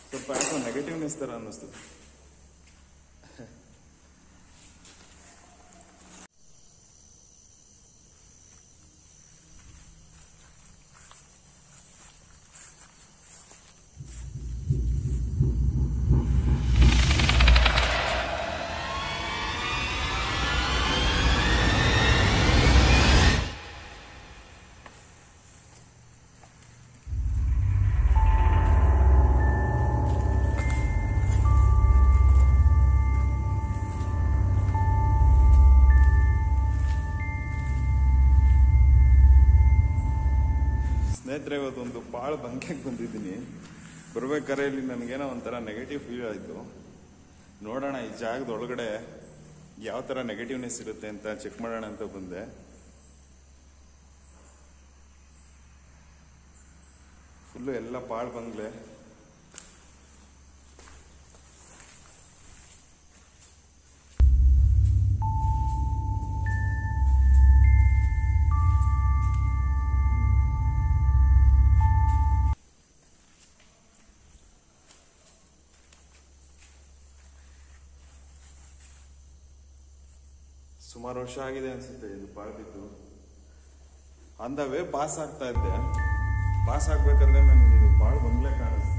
ಸ್ವಲ್ಪ ಯಾಕೋ ನೆಗೆಟಿವ್ನೆಸ್ ಥರ ಅನ್ನಿಸ್ತು ಸ್ನೇಹಿತರೆ ಇವತ್ತೊಂದು ಭಾಳ ಬಂಕೆಗೆ ಬಂದಿದ್ದೀನಿ ಬರ್ಬೇಕಾದ್ರೆ ಇಲ್ಲಿ ನನಗೇನೋ ಒಂಥರ ನೆಗೆಟಿವ್ ಫೀಲ್ ಆಯಿತು ನೋಡೋಣ ಈ ಜಾಗದ ಒಳಗಡೆ ಯಾವ ಥರ ನೆಗೆಟಿವ್ನೆಸ್ ಇರುತ್ತೆ ಅಂತ ಚೆಕ್ ಮಾಡೋಣ ಅಂತ ಬಂದೆ ಫುಲ್ಲು ಎಲ್ಲ ಪಾಳು ಬಂಗ್ಲೆ ಸುಮಾರು ವರ್ಷ ಆಗಿದೆ ಅನ್ಸುತ್ತೆ ಇದು ಬಾಳ್ಬಿದ್ದು ಅಂದ ವೇ ಪಾಸ್ ಆಗ್ತಾ ಇದ್ದೆ ಪಾಸ್ ಆಗ್ಬೇಕಾದ್ರೆ ನನಗೆ ಇದು ಬಾಳ ಬಂಗ್ಲೆ ಕಾಣಿಸ್ತು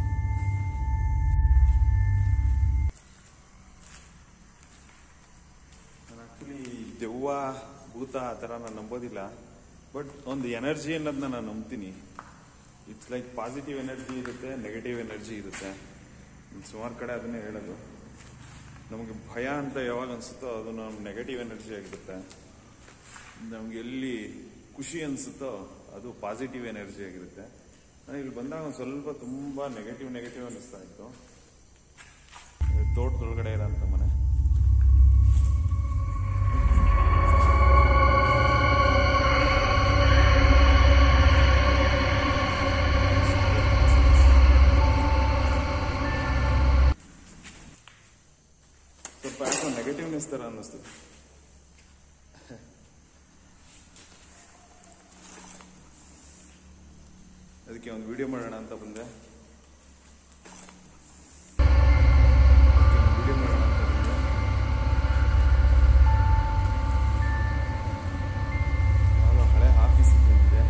ನಾನು ಆಕ್ಚುಲಿ ದೆವ್ವ ಭೂತ ಆ ಥರ ನಾನು ನಂಬೋದಿಲ್ಲ ಬಟ್ ಒಂದು ಎನರ್ಜಿ ಅನ್ನೋದನ್ನ ನಾನು ನಂಬ್ತೀನಿ ಇಟ್ಸ್ ಲೈಕ್ ಪಾಸಿಟಿವ್ ಎನರ್ಜಿ ಇರುತ್ತೆ ನೆಗೆಟಿವ್ ಎನರ್ಜಿ ಇರುತ್ತೆ ಸುಮಾರು ಕಡೆ ಅದನ್ನೇ ಹೇಳೋದು ನಮಗೆ ಭಯ ಅಂತ ಯಾವಾಗ ಅನ್ಸುತ್ತೋ ಅದು ನಮ್ಮ ನೆಗೆಟಿವ್ ಎನರ್ಜಿ ಆಗಿರುತ್ತೆ ನಮ್ಗೆ ಎಲ್ಲಿ ಖುಷಿ ಅನ್ಸುತ್ತೋ ಅದು ಪಾಸಿಟಿವ್ ಎನರ್ಜಿ ಆಗಿರುತ್ತೆ ನಾನು ಇಲ್ಲಿ ಬಂದಾಗ ಒಂದು ಸ್ವಲ್ಪ ತುಂಬಾ ನೆಗೆಟಿವ್ ನೆಗೆಟಿವ್ ಅನಿಸ್ತಾ ಇತ್ತು ತೋಟದೊಳಗಡೆ ಇರೋಂಥ ಮನೆ ಸ್ವಲ್ಪ ಯಾಕೋ ನೆಗೆಟಿವ್ನೆಸ್ ತರ ಅನ್ನಿಸ್ತು ಅದಕ್ಕೆ ಒಂದು ವಿಡಿಯೋ ಮಾಡೋಣ ಅಂತ ಬಂದೆ ವಿಡಿಯೋ ಮಾಡೋಣ ಅಂತ ಬಂದೆ ಯಾವುದೋ ಹಳೆ ಆಫೀಸ್ ಇದೆ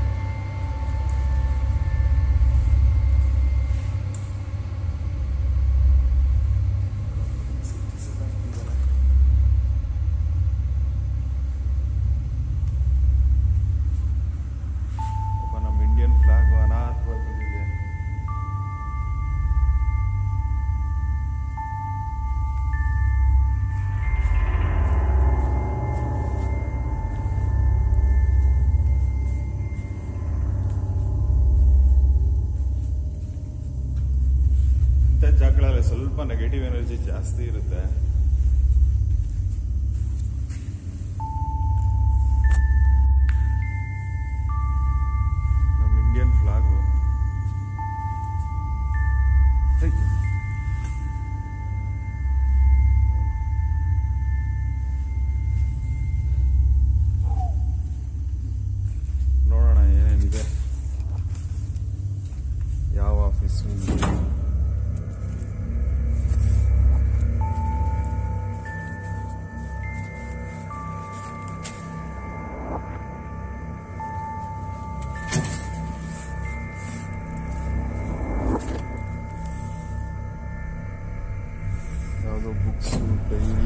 ಒಬ್ಬ ನಮ್ಮ ಇಂಡಿಯನ್ ಫ್ಲಾಗ್ ಅನಾಥವಾಗಿ ಬಿದ್ದಿದೆ ಇಂಥ ಜಾಗಗಳಲ್ಲಿ ಸ್ವಲ್ಪ ನೆಗೆಟಿವ್ ಎನರ್ಜಿ ಜಾಸ್ತಿ ಇರುತ್ತೆ ನಮ್ಮ ಇಂಡಿಯನ್ ಫ್ಲಾಗು ನೋಡೋಣ ಏನೇನಿದೆ ಯಾವ ಆಫೀಸು ಯಾವುದೋ ಬುಕ್ಸು ಡೈರಿ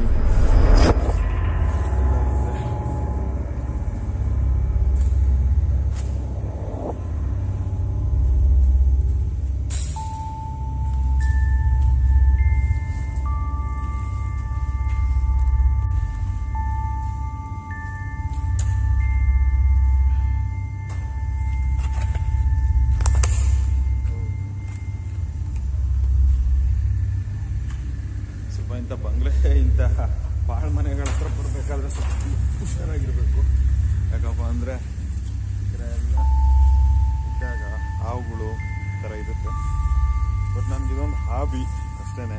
ಸ್ವಲ್ಪ ಇಂಥ ಬಂಗ್ಲೆ ಇಂಥ ಬಾಳ್ ಮನೆಗಳ ಹತ್ರ ಬರಬೇಕಾದ್ರೆ ಸ್ವಲ್ಪ ಹುಷಾರಾಗಿರ್ಬೇಕು ಯಾಕಪ್ಪ ಅಂದರೆ ಈ ಕಡೆ ಎಲ್ಲ ಇದ್ದಾಗ ಹಾವುಗಳು ಈ ಥರ ಇರುತ್ತೆ ಬಟ್ ನನಗೆ ಇದೊಂದು ಹಾಬಿ ಅಷ್ಟೇನೆ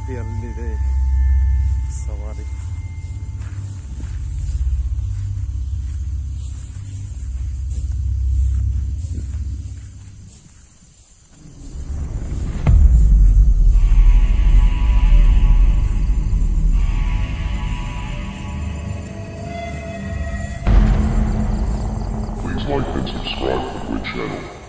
ಕಾಫಿ ಅಲ್ಲಿದೆ ಸವಾರಿ Please like and subscribe to the channel.